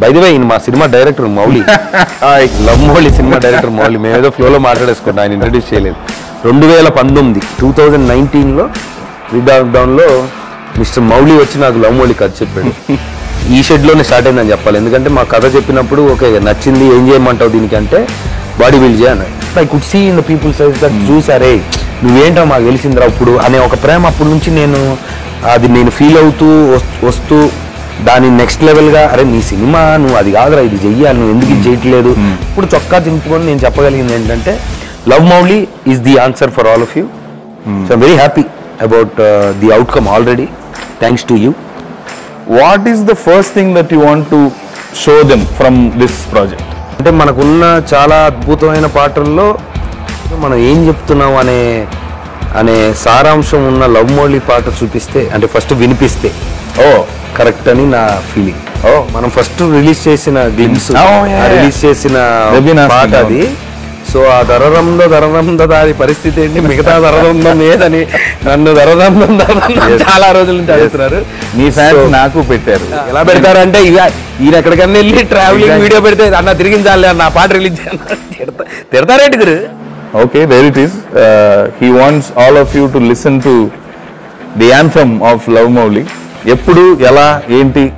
బైదివే ఈయన మా cinema director Mouli love Mouli cinema director Mouli మేము ఏదో ఫ్లోలో మాట్లాడేసుకుంటాం ఆయన ఇంట్రడ్యూస్ చేయలేదు రెండు వేల పంతొమ్మిది టూ థౌజండ్ నైన్టీన్లో లో మిస్టర్ మౌలి వచ్చి నాకు లవ్ మౌలి కథ చెప్పాడు ఈ షెడ్లోనే స్టార్ట్ అయిందని చెప్పాలి ఎందుకంటే మా కథ చెప్పినప్పుడు ఓకే నచ్చింది ఏం చేయమంటావు దీనికి అంటే బాడీ బిల్డ్ చేయను I could see in the people size that చూసారే నువ్వేంటో మాకు తెలిసిందిరా ఇప్పుడు అనే ఒక ప్రేమ అప్పటి నుంచి నేను అది నేను ఫీల్ అవుతూ వస్- వస్తూ దాని నెక్స్ట్ లెవెల్గా అరే నీ సినిమా నువ్వు అది కాదురా ఇది చెయ్యాలి నువ్వు ఎందుకు ఇది చేయట్లేదు ఇప్పుడు చొక్కా దింపుకొని నేను చెప్పగలిగింది ఏంటంటే love Mouli is the answer for all of you so very happy about the outcome already thanks to you what is the first thing that you want to show them from this project అంటే మనకున్న చాలా అద్భుతమైన పాటల్లో మనం ఏం చెప్తున్నాం అనే అనే సారాంశం ఉన్న లవ్ మౌలి పాట చూపిస్తే అంటే ఫస్ట్ వినిపిస్తే ఓ కరెక్ట్ అని నా ఫీలింగ్ ఓ మనం ఫస్ట్ రిలీజ్ చేసిన glimpse Oh, yeah, yeah. Release చేసిన Rubina పాట Singh, అది సో ఆ దరరందో దరరందో దాని పరిస్థితి ఏంటి మిగతా దరరందం ఏదని నన్ను దరరందం దరరందం చాలా రోజుల నుంచి అడుగుతున్నారు మీ ఫ్యాన్స్ So- నాకు పెట్టారు ఎలా పెడతారంటే ఇక ఈయన ఎక్కడికన్నా వెళ్ళి ట్రావెలింగ్ Exactly. వీడియో పెడితే అన్న తిరిగించాలి అన్న పాట రిలీజ్ తిడతారేంటి గురు okay there it is he wants all of you to listen to the anthem of love Mouli ఎప్పుడు ఎలా ఏంటి